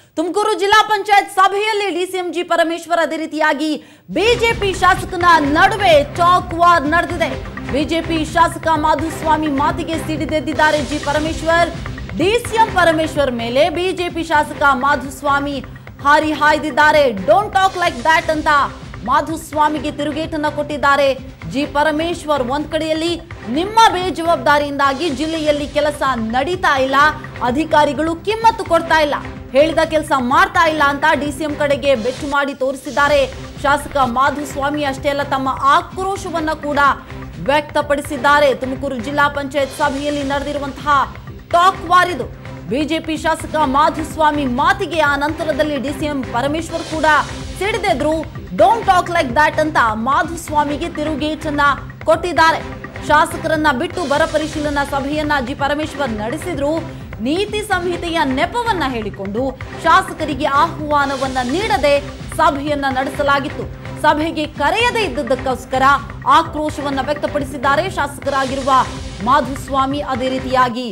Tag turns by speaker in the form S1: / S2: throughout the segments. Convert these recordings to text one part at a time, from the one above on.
S1: ತುಮಕೂರು ಜಿಲ್ಲಾ ಪಂಚಾಯತ್ ಸಭೆಯಲ್ಲಿ DCM G Parameshwar ಅದೇ ರೀತಿಯಾಗಿ ಬಿಜೆಪಿ ಶಾಸಕನ ನಡುವೆ ಟಾಕ್ ವಾರ್ ನಡೆದಿದೆ ಬಿಜೆಪಿ ಶಾಸಕ ಮಾಧುಸ್ವಾಮಿ ಮಾತಿಗೆ ಸಿಡಿದೆದ್ದಿದ್ದಾರೆ ಜಿ ಪರಮೇಶ್ವರ್ ಡಿಸಿಎಂ ಪರಮೇಶ್ವರ್ ಮೇಲೆ ಬಿಜೆಪಿ ಶಾಸಕ ಮಾಧುಸ್ವಾಮಿ ಹಾರಿ ಹಾಯ್ದಿದ್ದಾರೆ ಡೋಂಟ್ ಟಾಕ್ ಲೈಕ್ ದ್ಯಾಟ್ ಅಂತ ಮಾಧುಸ್ವಾಮಿಗೆ ತಿರುಗೇಟನ್ನ ಕೊಟ್ಟಿದ್ದಾರೆ ಜಿ ಪರಮೇಶ್ವರ್ ಒಂದ್ ಕಡೆಯಲ್ಲಿ ನಿಮ್ಮ ಬೇಜವಾಬ್ದಾರಿಯಿಂದಾಗಿ ಜಿಲ್ಲೆಯಲ್ಲಿ ಕೆಲಸ ನಡೀತಾ ಇಲ್ಲ ಅಧಿಕಾರಿಗಳು ಕಿಮ್ಮತ್ತು ಕೊಡ್ತಾ ಇಲ್ಲ ಹೇಳಿದ ಕೆಲಸ ಮಾಡ್ತಾ ಇಲ್ಲ ಅಂತ ಡಿಸಿಎಂ ಕಡೆಗೆ ಬೆಟ್ಟು ಮಾಡಿ ತೋರಿಸಿದ್ದಾರೆ ಶಾಸಕ ಮಾಧುಸ್ವಾಮಿ ಅಷ್ಟೇ ಅಲ್ಲ ತಮ್ಮ ಆಕ್ರೋಶವನ್ನ ಕೂಡ ವ್ಯಕ್ತಪಡಿಸಿದ್ದಾರೆ ತುಮಕೂರು ಜಿಲ್ಲಾ ಪಂಚಾಯತ್ ಸಭೆಯಲ್ಲಿ ನಡೆದಿರುವಂತಹ ಟಾಕ್ ವಾರ್ ಇದು ಬಿಜೆಪಿ ಶಾಸಕ ಮಾಧುಸ್ವಾಮಿ ಮಾತಿಗೆ ಆ ನಂತರದಲ್ಲಿ ಡಿಸಿಎಂ ಪರಮೇಶ್ವರ್ ಕೂಡ ಸಿಡಿದೆದ್ರು ಡೋಂಟ್ ಟಾಕ್ ಲೈಕ್ ದಾಟ್ ಅಂತ ಮಾಧುಸ್ವಾಮಿಗೆ ತಿರುಗೇಟನ್ನ ಕೊಟ್ಟಿದ್ದಾರೆ ಶಾಸಕರನ್ನ ಬಿಟ್ಟು ಬರ ಪರಿಶೀಲನಾ ಸಭೆಯನ್ನ ಜಿ ಪರಮೇಶ್ವರ್ ನಡೆಸಿದ್ರು ನೀತಿ ಸಂಹಿತೆಯ ನೆಪವನ್ನ ಹೇಳಿಕೊಂಡು ಶಾಸಕರಿಗೆ ಆಹ್ವಾನವನ್ನ ನೀಡದೆ ಸಭೆಯನ್ನ ನಡೆಸಲಾಗಿತ್ತು ಸಭೆಗೆ ಕರೆಯದೇ ಇದ್ದದ್ದಕ್ಕೋಸ್ಕರ ಆಕ್ರೋಶವನ್ನ ವ್ಯಕ್ತಪಡಿಸಿದ್ದಾರೆ ಶಾಸಕರಾಗಿರುವ ಮಾಧುಸ್ವಾಮಿ ಅದೇ ರೀತಿಯಾಗಿ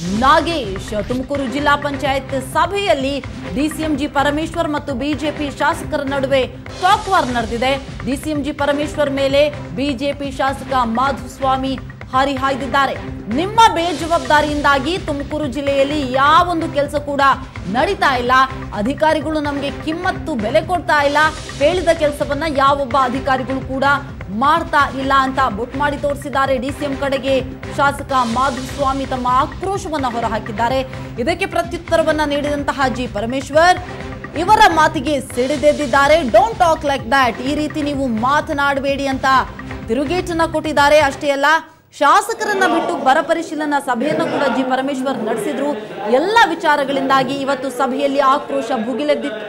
S1: ನಾಗೇಶ್ ತುಮಕೂರು ಜಿಲ್ಲಾ ಪಂಚಾಯತ್ ಸಭೆಯಲ್ಲಿ ಡಿಸಿಎಂ ಜಿ ಪರಮೇಶ್ವರ್ ಮತ್ತು ಬಿಜೆಪಿ ಶಾಸಕರ ನಡುವೆ ಟಾಕ್ ವಾರ್ ನಡೆದಿದೆ ಡಿಸಿಎಂ ಜಿ ಪರಮೇಶ್ವರ್ ಮೇಲೆ ಬಿಜೆಪಿ ಶಾಸಕ ಮಾಧುಸ್ವಾಮಿ ಹರಿಹಾಯ್ದಿದ್ದಾರೆ ನಿಮ್ಮ ಬೇಜವಾಬ್ದಾರಿಯಿಂದಾಗಿ ತುಮಕೂರು ಜಿಲ್ಲೆಯಲ್ಲಿ ಯಾವೊಂದು ಕೆಲಸ ಕೂಡ ನಡೀತಾ ಇಲ್ಲ ಅಧಿಕಾರಿಗಳು ನಮಗೆ ಕಿಮ್ಮತ್ತು ಬೆಲೆ ಕೊಡ್ತಾ ಇಲ್ಲ ಹೇಳಿದ ಕೆಲಸವನ್ನ ಯಾವೊಬ್ಬ ಅಧಿಕಾರಿಗಳು ಕೂಡ ಮಾಡ್ತಾ ಇಲ್ಲ ಅಂತ ಬೊಟ್ ಮಾಡಿ ತೋರಿಸಿದ್ದಾರೆ ಡಿಸಿಎಂ ಕಡೆಗೆ ಶಾಸಕ ಮಾಧುಸ್ವಾಮಿ ತಮ್ಮ ಆಕ್ರೋಶವನ್ನ ಹೊರಹಾಕಿದ್ದಾರೆ ಇದಕ್ಕೆ ಪ್ರತ್ಯುತ್ತರವನ್ನ ನೀಡಿದಂತಹ ಜಿ ಪರಮೇಶ್ವರ್ ಇವರ ಮಾತಿಗೆ ಸಿಡಿದೆದ್ದಿದ್ದಾರೆ ಡೋಂಟ್ ಟಾಕ್ ಲೈಕ್ ದ್ಯಾಟ್ ಈ ರೀತಿ ನೀವು ಮಾತನಾಡಬೇಡಿ ಅಂತ ತಿರುಗೇಟನ್ನ ಕೊಟ್ಟಿದ್ದಾರೆ ಅಷ್ಟೇ ಅಲ್ಲ ಶಾಸಕರನ್ನ ಬಿಟ್ಟು ಬರ ಪರಿಶೀಲನಾ ಸಭೆಯನ್ನು ಕೂಡ ಜಿ ಪರಮೇಶ್ವರ್ ನಡೆಸಿದ್ರು ಎಲ್ಲ ವಿಚಾರಗಳಿಂದಾಗಿ ಇವತ್ತು ಸಭೆಯಲ್ಲಿ ಆಕ್ರೋಶ ಭುಗಿಲೆದ್ದಿತ್ತು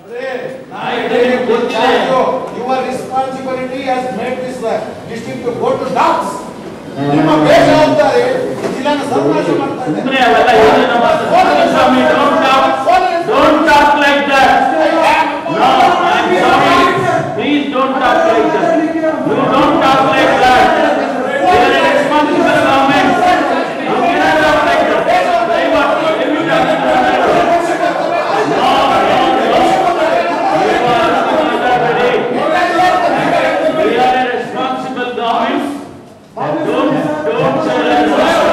S2: Your responsibility has made this uh, district to go to dogs. ನಿಮ್ಮ ಬೇಜವಾಬ್ದಾರಿ ಜಿಲ್ಲೆನ ಸರ್ವನಾಶ ಮಾಡ್ತಾ ಇದೆ.
S3: ಸುಮ್ನೆ ಅವೆಲ್ಲ ಯೋಜನೆ ಮಾಡ್ತಾರೆ. ಸ್ವಾಮಿ, don't talk, don't talk like that. No, I'm sorry. Please don't talk like that. You don't talk like that. You are a responsible government. You cannot talk like that. ದಯಮಾಡಿ, ದಯವಿಟ್ಟು ಅದನ್ನ ಮಾತಾಡಿ. No, no, no. You are ಮಾತಾಡಬೇಡಿ. We are a responsible government. Don't, don't say like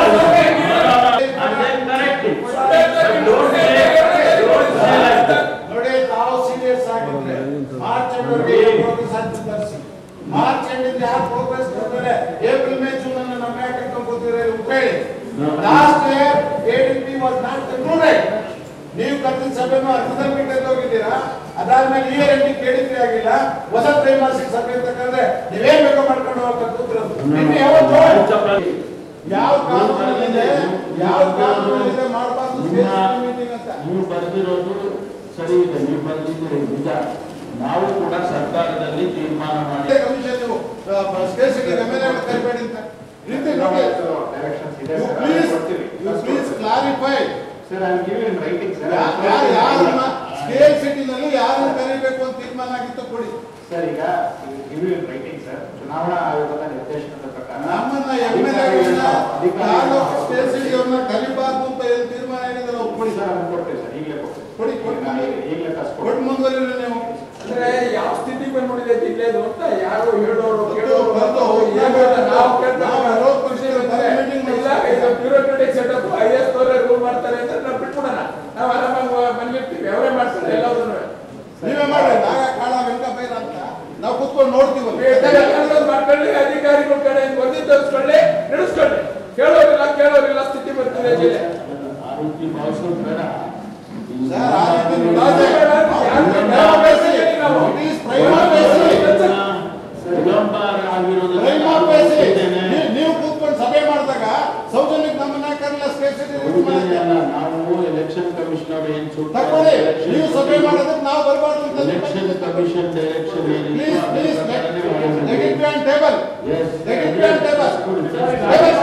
S3: that. And then correct it. But don't say, don't say like that.
S2: ನೋಡಿ ತಾವು serious ಆಗಿದ್ರೆ March ಎಂಡ್ವರೆಗೆ progress ಅಂತ ತರಿಸಿ ಮಾರ್ಚ್ ಎಂಡಿಂದ ಯಾರು ಪ್ರೋಗ್ರೆಸ್ ಕೊಡ್ತಾರೆ April May June ಅನ್ನು ನಮ್ಮ ಯಾಕೆ ಇಟ್ಕೊಂಡು ಕೂತಿದ್ರೆ ಉತ್ತರ ಹೇಳಿ last year ADP was not concluded ನೀವು ಕರೆದ ಸಭೆನೂ ಅರ್ಧದಲ್ಲಿ ಬಿಟ್ಟು ಹೋಗಿದ್ದೀರಾ ಅದಾದ್ಮೇಲೆ ಇಯರ್ ಎಂಡಿಂಗ್ ಕೇಳಿದ್ರಿ ಆಗಿಲ್ಲ ಹೊಸ ತ್ರೈಮಾಸಿಕ ಸಭೆ ಅಂತ ಕರೆದ್ರೆ ನೀವೇನ್ ಬೇಕೋ ಮಾಡ್ಕೊಂಡು ಹೋಗ್ತಾ ಕೂತಿರೋದು ನಿನ್ನೆ ಯಾವತ್ತು ಯಾವ ಕಾನೂನಲ್ಲಿದೆ ಯಾವ ಕಾನೂನಲ್ಲಿದೆ ಮಾಡಬಾರ್ದು ಮೀಟಿಂಗ್ ಅಂತ
S3: ನೀವು ಬರೆದಿರೋದು ಸರಿ ಇದೆ ನೀವು ಬರೆದಿದ್ದೀರಿ ನಿಜ ನಾವು ಕೂಡ ಸರ್ಕಾರದಲ್ಲಿ ತೀರ್ಮಾನ ಮಾಡಿ
S2: ಅದೇ ಕಮಿಷನ್ ನೀವು ಸ್ಪೇಸಿಗೆ ಎಮ್ಎಲ್ಎ ಕರಿಬೇಡಿ ಅಂತ ರೀತಿ ನೋಡಿ you please you please clarify
S4: Sir, I am giving in writing, sir.
S2: ಯಾರು ಯಾರನ್ನ ಸ್ಕೇಲ್ ಸಿಟಿನಲ್ಲಿ ಯಾರನ್ನ ಕರಿಬೇಕು ಅಂತ ತೀರ್ಮಾನ ಆಗಿತ್ತು ಕೊಡಿ
S4: Sir, ಈಗ give in writing, sir. ಚುನಾವಣಾ ಆಯೋಗದ ನಿರ್ದೇಶನದ ಪ್ರಕಾರ
S2: ನಮ್ಮನ್ನ ಎಮ್ಎಲ್ಎ ಯಾರು ಸ್ಕೇಲ್ ಸಿಟಿ ಅವ್ರನ್ನ ಕರಿಬಾರ್ದು ಅಂತ ಏನು ತೀರ್ಮಾನ ಏನಿದೆ ನಾವು ಕೊಡಿ
S4: ಕೊಡಿ ಸರ್ ಅದನ್ನು ಕೊಡ್ತೇವೆ ಸರ್ ಈಗಲೇ ಕೊಡ್ತೇವೆ
S2: ಕೊಡಿ, ಕೊಡಿ.
S4: ಈಗ- ಈಗಲೇ ಕಳ್ಸ್ಕೊಡಿ.
S2: ಕೊಟ್ಟು ಮುಂದುವರಿರಿ ನೀವು
S5: ಅಂದ್ರೆ ಯಾವ ಸ್ಥಿತಿ ಬಂದ್ಬಿಟ್ಟಿದೆ ಜಿಲ್ಲೆದು ಅಂತ ಯಾರು ಹೇಳೋರು
S2: ಬಂದು,
S5: ಕೇಳೋರು
S2: ಬಂದು,
S5: ಏನು ಇಲ್ಲ, ನಾವು ಕೇಳ್ತಾ
S2: ನಾವು
S5: ಇರೋದು
S2: ವಿರೋಧ ಪಕ್ಷದ
S5: ಬರ್ತಾರೆ.
S2: meeting
S5: ಇಲ್ಲ, ಇದು bureaucratic setup I S rule ಮಾಡ್ತಾರೆ ಅಂತ ನಾವು ಬಿಟ್ಬಿಡೋಣ ನಾವು ಆರಾಮಾಗಿ ಮನೇಲಿರ್ತೀವಿ ಅವರೇ ಮಾಡ್ತಾರೆ ಎಲ್ಲದನ್ನು
S2: ನೀವೇ ಮಾಡಿ ನಾಗ ಕಾಳ ವೆಂಕಟಯ್ಯ ಅಂತ ನಾವು ಕೂತ್ಕೊಂಡು ನೋಡ್ತೀವಲ್ಲ
S5: ಮಾಡ್ಕೊಳ್ಳಿ ಅಧಿಕಾರಿಗಳ ಕಡೆ ವರದಿ ತರಿಸ್ಕೊಳ್ಳಿ ನಡೆಸ್ಕೊಳ್ಳಿ ಕೇಳೋರಿಲ್ಲ ಕೇಳೋರಿಲ್ಲ ಸ್ಥಿತಿ ಬರ್ತಿದೆ ಜಿಲ್ಲೆ
S3: ಆ ರೀತಿ ಭಾವಿಸೋದು ಬೇಡ
S2: ಸರ್ ಆ ರೀತಿ
S5: ನಾವು
S2: ನೋಡೋದೇ.
S5: ಬೇಡ ಅಂತ ಯಾರು ನಾವು ಬೇಸಿಗೆ ನಾವು
S2: It is prima facie.
S3: ವಿಳಂಬ ಆಗಿರೋದನ್ನ
S2: ಪ್ರೈಮಾ
S3: ನಾನು
S2: ಫೇಸಿ
S3: ಒಪ್ಪಿದ್ದೇನೆ.
S2: ನೀವು- ನೀವು ಕೂತ್ಕೊಂಡು ಸಭೆ ಮಾಡಿದಾಗ ಸೌಜನ್ಯಕ್ಕೆ ನಮ್ಮನ್ನ ಕರೆಲ್ಲ ಸ್ಟೇಟ್
S3: ಒಪ್ಪಿದ್ದೇನೆ ಅಲ್ಲ, ನಾವು ಎಲೆಕ್ಷನ್ ಕಮಿಷನರ್ ಏನ್ ಸೂಕ್ತ
S2: ತಕೊಳ್ಳಿ ನೀವು ಸಭೆ ಮಾಡೋದಕ್ಕೆ ನಾವು ಬರಬಾರ್ದು ಅಂತ
S3: ಎಲೆಕ್ಷನ್ ಕಮಿಷನ್ ಡೈರೆಕ್ಷನ್ ಏನಿತ್ತು
S2: ಪ್ಲೀಸ್
S3: ಅದರ
S2: ಪ್ಲೀಸ್
S3: ಪ್ರಕಾರನೇ
S2: ಲೆಟ್
S3: ಮಾಡಿದ್ದೀವಿ.
S2: It on table
S3: Yes.
S2: Let it on table table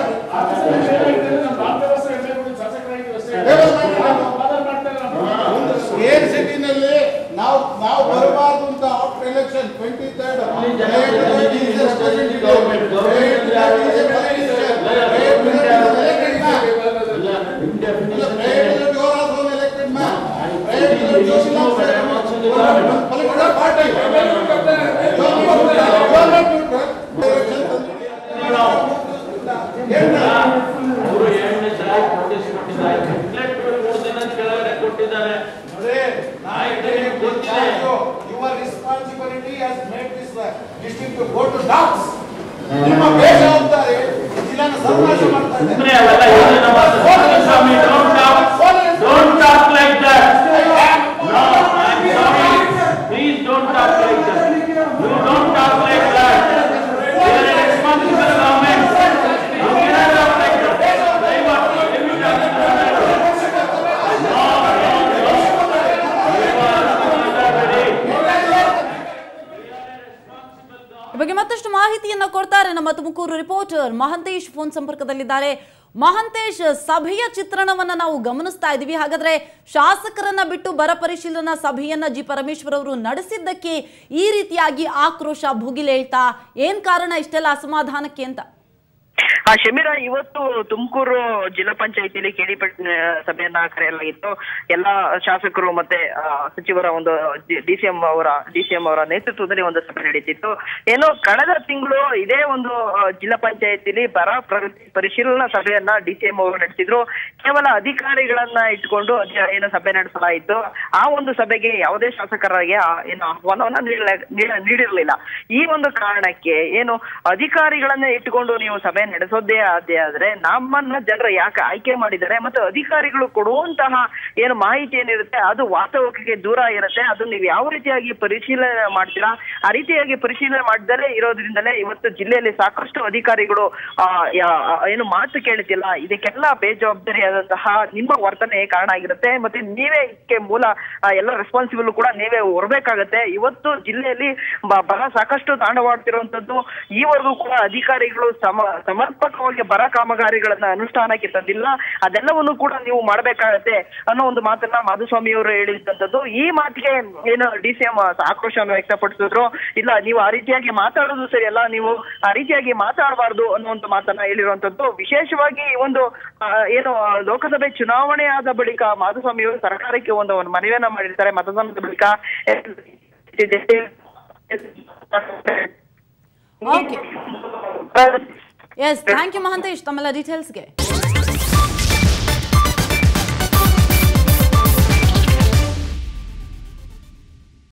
S2: ಒಂದು ಸ್ಕೇರ್ ಸಿಟಿನಲ್ಲಿ ನಾವು ನಾವು ಬರಬಾರ್ದು ಅಂತ ಆಫ್ಟರ್ ಎಲೆಕ್ಷನ್ ಟ್ವೆಂಟಿ ಥರ್ಡ್
S3: ಅಲ್ಲಿ ಜನ government, government ಅಂದ್ರೆ ಯಾರು? ಇಲ್ಲ, ನಿಮ್ definition ಏನೇ?
S2: ಎಲೆಕ್ಟೆಡ್ ಮ್ಯಾನ್ ತೋರಿಸಿಲ್ಲ ಅಂದ್ರೆ ಪಲಕಡ ಪಾಠ ಇದೆ.
S3: ಅವರು ಎರಡನೇ ಸಲ ನೋಟಿಸ್ ಕೊಟ್ಟಿದ್ದಾರೆ ಕಂಪ್ಲೇಂಟ್ ಮೂರು ದಿನದ ಕೆಳಗಡೆ ಕೊಟ್ಟಿದ್ದಾರೆ
S2: ನೋಡಿ, ನಾನು ಹೇಳಿದ್ದು ಗೊತ್ತಿದೆ. Your responsibility has made this uh, district to go to dogs. ನಿಮ್ಮ ಬೇಜವಾಬ್ದಾರಿ ಜಿಲ್ಲೆನ ಸರ್ವನಾಶ ಮಾಡ್ತಾ ಇದೆ.
S3: ಸುಮ್ಮನೆ ಅವೆಲ್ಲ ಹೇಳಿದ್ರೆ ನಮ್ಮ ಸ್ವಾಮಿ don't talk don't talk like that no I am sorry please don't talk like that you don't talk like that you are responsible government you cannot talk like that ದಯಮಾಡಿ every time you do that. No, no, no. You are ready.
S1: ಈ ಬಗ್ಗೆ ಮತ್ತಷ್ಟು ಮಾಹಿತಿಯನ್ನ ಕೊಡ್ತಾರೆ ನಮ್ಮ Tumakuru reporter Mahantesh phone ಸಂಪರ್ಕದಲ್ಲಿದ್ದಾರೆ ಮಹಂತೇಶ್ ಸಭೆಯ ಚಿತ್ರಣವನ್ನ ನಾವು ಗಮನಿಸ್ತಾ ಇದೀವಿ ಹಾಗಾದ್ರೆ ಶಾಸಕರನ್ನ ಬಿಟ್ಟು ಬರ ಪರಿಶೀಲನಾ ಸಭೆಯನ್ನ ಜಿ ಪರಮೇಶ್ವರ್ ಅವರು ನಡೆಸಿದ್ದಕ್ಕೆ ಈ ರೀತಿಯಾಗಿ ಆಕ್ರೋಶ ಭುಗಿಲೇಳ್ತಾ ಏನ್ ಕಾರಣ ಇಷ್ಟೆಲ್ಲ ಅಸಮಾಧಾನಕ್ಕೆ ಅಂತ
S6: ಆ ಶಮೀರ ಇವತ್ತು ತುಮಕೂರು ಜಿಲ್ಲಾ ಪಂಚಾಯತಿಯಲ್ಲಿ ಕೆಡಿಪಟ್ ಸಭೆಯನ್ನ ಕರೆಯಲಾಗಿತ್ತು ಎಲ್ಲಾ ಶಾಸಕರು ಮತ್ತೆ ಆ, ಸಚಿವರ ಒಂದು ಡಿಸಿಎಂ ಅವರ ಡಿಸಿಎಂ ಅವರ ನೇತೃತ್ವದಲ್ಲಿ ಒಂದು ಸಭೆ ನಡೀತಿತ್ತು ಏನು ಕಳೆದ ತಿಂಗಳು ಇದೇ ಒಂದು ಆ, ಜಿಲ್ಲಾ ಪಂಚಾಯತಿಲಿ ಬರ ಪ್ರಗತಿ ಪರಿಶೀಲನಾ ಸಭೆಯನ್ನ ಡಿಸಿಎಂ ಅವರು ನಡೆಸಿದ್ರು ಕೇವಲ ಅಧಿಕಾರಿಗಳನ್ನ ಇಟ್ಕೊಂಡು ಅಧ್ಯ- ಏನು ಸಭೆ ನಡೆಸಲಾಯಿತು ಆ ಒಂದು ಸಭೆಗೆ ಯಾವುದೇ ಶಾಸಕರಿಗೆ ಆ ಏನು ಆಹ್ವಾನವನ್ನ ನೀಡಲ- ನೀಡ- ನೀಡಿರ್ಲಿಲ್ಲ ಈ ಒಂದು ಕಾರಣಕ್ಕೆ ಏನು ಅಧಿಕಾರಿಗಳನ್ನ ಇಟ್ಟುಕೊಂಡು ನೀವು ಸಭೆ ನಡೆಸೋದೇ ಆದ್ಯ ಆದ್ರೆ ನಮ್ಮನ್ನ ಜನರ ಯಾಕೆ ಆಯ್ಕೆ ಮಾಡಿದ್ದಾರೆ ಮತ್ತು ಅಧಿಕಾರಿಗಳು ಕೊಡುವಂತಹ ಏನು ಮಾಹಿತಿ ಏನಿರುತ್ತೆ ಅದು ವಾಸ್ತವಕ್ಕೆ ದೂರ ಇರುತ್ತೆ ಅದು ನೀವು ಯಾವ ರೀತಿಯಾಗಿ ಪರಿಶೀಲನೆ ಮಾಡ್ತೀರಾ ಆ ರೀತಿಯಾಗಿ ಪರಿಶೀಲನೆ ಮಾಡಿದರೆ ಇರೋದ್ರಿಂದಲೇ ಇವತ್ತು ಜಿಲ್ಲೆಯಲ್ಲಿ ಸಾಕಷ್ಟು ಅಧಿಕಾರಿಗಳು ಆ, ಯಾ- ಏನು ಮಾತು ಕೇಳುತ್ತಿಲ್ಲ ಇದಕ್ಕೆಲ್ಲ ಬೇಜವಾಬ್ದಾರಿಯಾದಂತಹ ನಿಮ್ಮ ವರ್ತನೆ ಕಾರಣ ಆಗಿರುತ್ತೆ ಮತ್ತೆ ನೀವೇ ಇದಕ್ಕೆ ಮೂಲ ಆ, ಎಲ್ಲ ರೆಸ್ಪಾನ್ಸಿಬಲ್ ಕೂಡ ನೀವೇ ಹೊರಬೇಕಾಗತ್ತೆ ಇವತ್ತು ಜಿಲ್ಲೆಯಲ್ಲಿ ಬ- ಬರ ಸಾಕಷ್ಟು ತಾಂಡವಾಡ್ತಿರುವಂತದ್ದು ಈವರೆಗೂ ಕೂಡ ಅಧಿಕಾರಿಗಳು ಸಮ ಸಮರ್ಪಕವಾಗಿ ಬರ ಕಾಮಗಾರಿಗಳನ್ನ ಅನುಷ್ಠಾನಕ್ಕೆ ತಂದಿಲ್ಲ ಅದೆಲ್ಲವನ್ನು ಕೂಡ ನೀವು ಮಾಡಬೇಕಾಗತ್ತೆ ಅನ್ನೋ ಒಂದು ಮಾತನ್ನ ಮಾಧುಸ್ವಾಮಿ ಅವರು ಹೇಳಿದಂತದ್ದು ಈ ಮಾತಿಗೆ ಏನು ಡಿ ಸಿ ಎಂ ಆಕ್ರೋಶವನ್ನು ವ್ಯಕ್ತಪಡಿಸಿದ್ರು ಇಲ್ಲ ನೀವು ಆ ರೀತಿಯಾಗಿ ಮಾತಾಡೋದು ಸರಿ ಅಲ್ಲ ನೀವು ಆ ರೀತಿಯಾಗಿ ಮಾತಾಡಬಾರ್ದು ಅನ್ನುವಂತ ಮಾತನ್ನ ಹೇಳಿರುವಂತದ್ದು ವಿಶೇಷವಾಗಿ ಈ ಒಂದು ಆ, ಏನು ಆ, ಲೋಕಸಭೆ ಚುನಾವಣೆ ಆದ ಬಳಿಕ ಮಾಧುಸ್ವಾಮಿ ಅವರು ಸರ್ಕಾರಕ್ಕೆ ಒಂದು ಒಂದು ಮನವಿಯನ್ನ ಮಾಡಿರ್ತಾರೆ ಮತದಾನದ ಬಳಿಕ
S1: okay yes thank you Mahantesh ತಮ್ಮೆಲ್ಲ ಡೀಟೇಲ್ಸ್ಗೆ